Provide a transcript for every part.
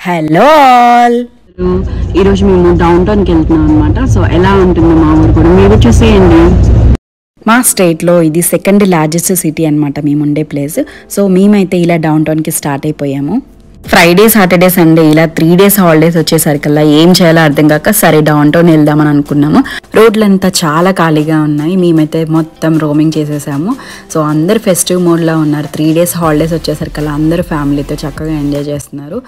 hello all ఈరోజు మేము down టౌన్కి వెళ్తున్నాం అనమాట సో ఎలా ఉంటుంది మా ఊరు కూడా మీరు చూసేయండి మా స్టేట్లో ఇది సెకండ్ లార్జెస్ట్ సిటీ అనమాట మేము ఉండే ప్లేస్ సో మేమైతే ఇలా డౌన్ టౌన్కి స్టార్ట్ అయిపోయాము ఫ్రైడే సాటర్డే సండే ఇలా త్రీ డేస్ హాలిడేస్ వచ్చేసరికల్లా ఏం చేయాలో అర్థం కాక సరే డౌన్ టౌన్ వెళ్దామని అనుకున్నాము రోడ్లంతా చాలా ఖాళీగా ఉన్నాయి మేమైతే మొత్తం రోమింగ్ చేసేసాము సో అందరు ఫెస్టివ్ మోడ్లో ఉన్నారు త్రీ డేస్ హాలిడేస్ వచ్చేసరికల్లా అందరూ ఫ్యామిలీతో చక్కగా ఎంజాయ్ చేస్తున్నారు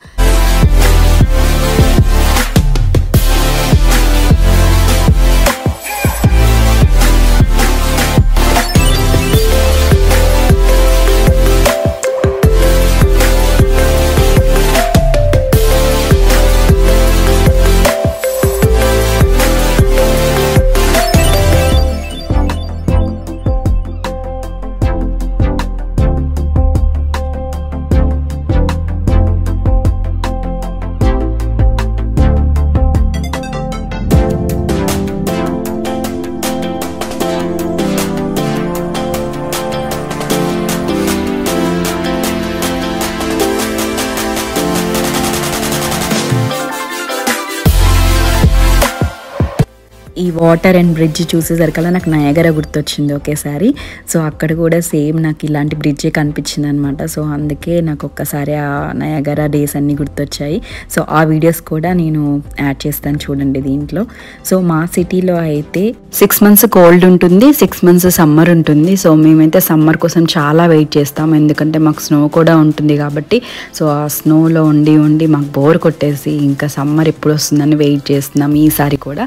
ఈ వాటర్ అండ్ బ్రిడ్జ్ చూసేసరికల్లా నాకు నయగర గుర్తొచ్చింది ఒకేసారి సో అక్కడ కూడా సేమ్ నాకు ఇలాంటి బ్రిడ్జే కనిపించింది అనమాట సో అందుకే నాకు ఒక్కసారి ఆ నయగర డేస్ అన్నీ గుర్తొచ్చాయి సో ఆ వీడియోస్ కూడా నేను యాడ్ చేస్తాను చూడండి దీంట్లో సో మా సిటీలో అయితే సిక్స్ మంత్స్ కోల్డ్ ఉంటుంది సిక్స్ మంత్స్ సమ్మర్ ఉంటుంది సో మేమైతే సమ్మర్ కోసం చాలా వెయిట్ చేస్తాం ఎందుకంటే మాకు స్నో కూడా ఉంటుంది కాబట్టి సో ఆ స్నోలో ఉండి ఉండి మాకు బోర్ కొట్టేసి ఇంకా సమ్మర్ ఎప్పుడు వస్తుందని వెయిట్ చేస్తున్నాం ఈసారి కూడా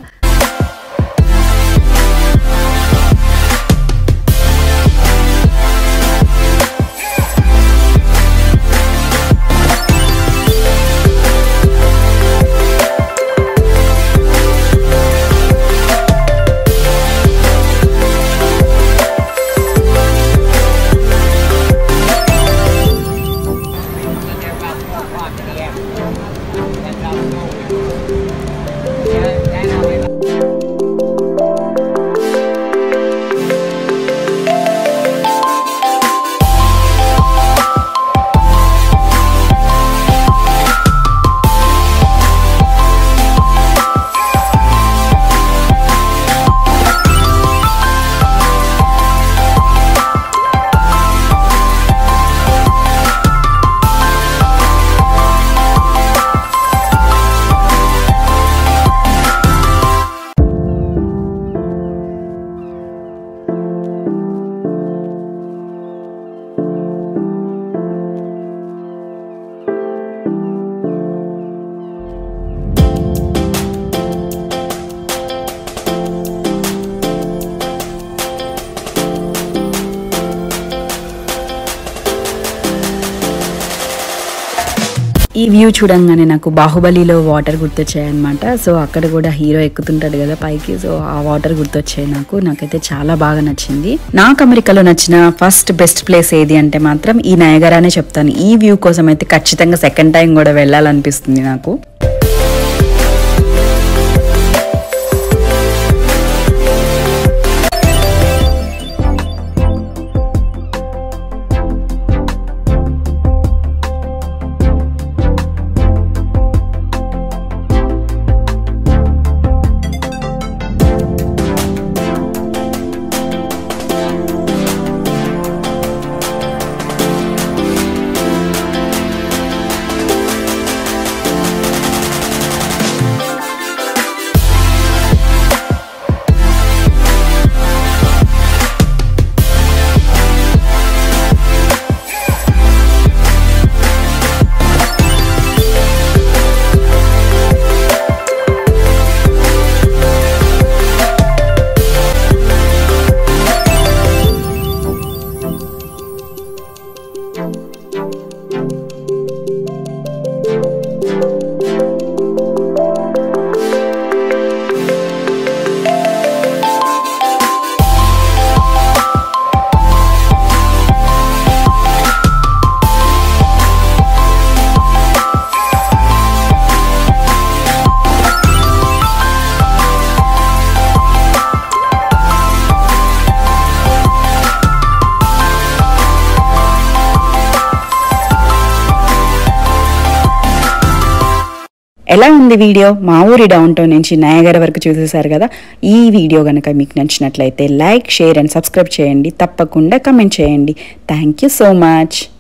ఈ వ్యూ చూడంగానే నాకు బాహుబలిలో వాటర్ గుర్తొచ్చాయన్నమాట సో అక్కడ కూడా హీరో ఎక్కుతుంటాడు కదా పైకి సో ఆ వాటర్ గుర్తొచ్చాయి నాకు నాకైతే చాలా బాగా నచ్చింది నాకు అమెరికాలో నచ్చిన ఫస్ట్ బెస్ట్ ప్లేస్ ఏది అంటే మాత్రం ఈ నయగరానే చెప్తాను ఈ వ్యూ కోసం అయితే ఖచ్చితంగా సెకండ్ టైం కూడా వెళ్ళాలనిపిస్తుంది నాకు ఎలా ఉంది వీడియో మా ఊరి డౌన్ టౌన్ నుంచి నయగర వరకు చూసేశారు కదా ఈ వీడియో కనుక మీకు నచ్చినట్లయితే లైక్ షేర్ అండ్ సబ్స్క్రైబ్ చేయండి తప్పకుండా కమెంట్ చేయండి థ్యాంక్ యూ సో మచ్